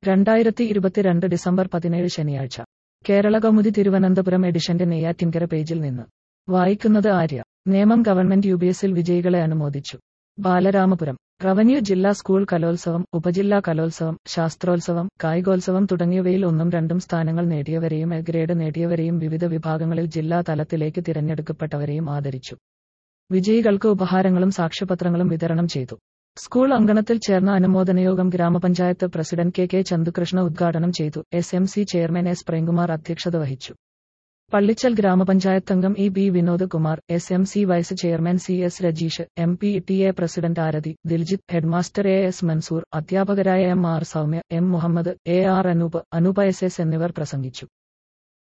രണ്ടായിരത്തി ഇരുപത്തിരണ്ട് ഡിസംബർ പതിനേഴ് ശനിയാഴ്ച കേരള കൗമുദി തിരുവനന്തപുരം എഡിഷന്റെ നെയ്യാറ്റിൻകര പേജിൽ നിന്ന് വായിക്കുന്നത് Arya Nemam government U B എസിൽ വിജയികളെ അനുമോദിച്ചു ബാലരാമപുരം റവന്യൂ ജില്ലാ സ്കൂൾ കലോത്സവം ഉപജില്ലാ കലോത്സവം ശാസ്ത്രോത്സവം കായികോത്സവം തുടങ്ങിയവയിൽ ഒന്നും രണ്ടും സ്ഥാനങ്ങൾ നേടിയവരെയും എ ഗ്രേഡ് നേടിയവരെയും വിവിധ വിഭാഗങ്ങളിൽ ജില്ലാ തലത്തിലേക്ക് തിരഞ്ഞെടുക്കപ്പെട്ടവരെയും ആദരിച്ചു വിജയികൾക്ക് ഉപഹാരങ്ങളും സാക്ഷ്യപത്രങ്ങളും വിതരണം ചെയ്തു സ്കൂൾ അങ്കണത്തിൽ ചേർന്ന അനുമോദനയോഗം ഗ്രാമപഞ്ചായത്ത് പ്രസിഡന്റ് കെ കെ ചന്തുകൃഷ്ണ ഉദ്ഘാടനം ചെയ്തു S M C chairman S Premkumar അധ്യക്ഷത വഹിച്ചു പള്ളിച്ചൽ ഗ്രാമപഞ്ചായത്ത് അംഗം E B Vinod Kumar S M C vice chairman C S Rajeesh M P T A president Aarathi Diljith headmaster A S Manzoor അധ്യാപകരായ M R Soumya M Muhammad A R Anoop Anoopa S S എന്നിവർ പ്രസംഗിച്ചു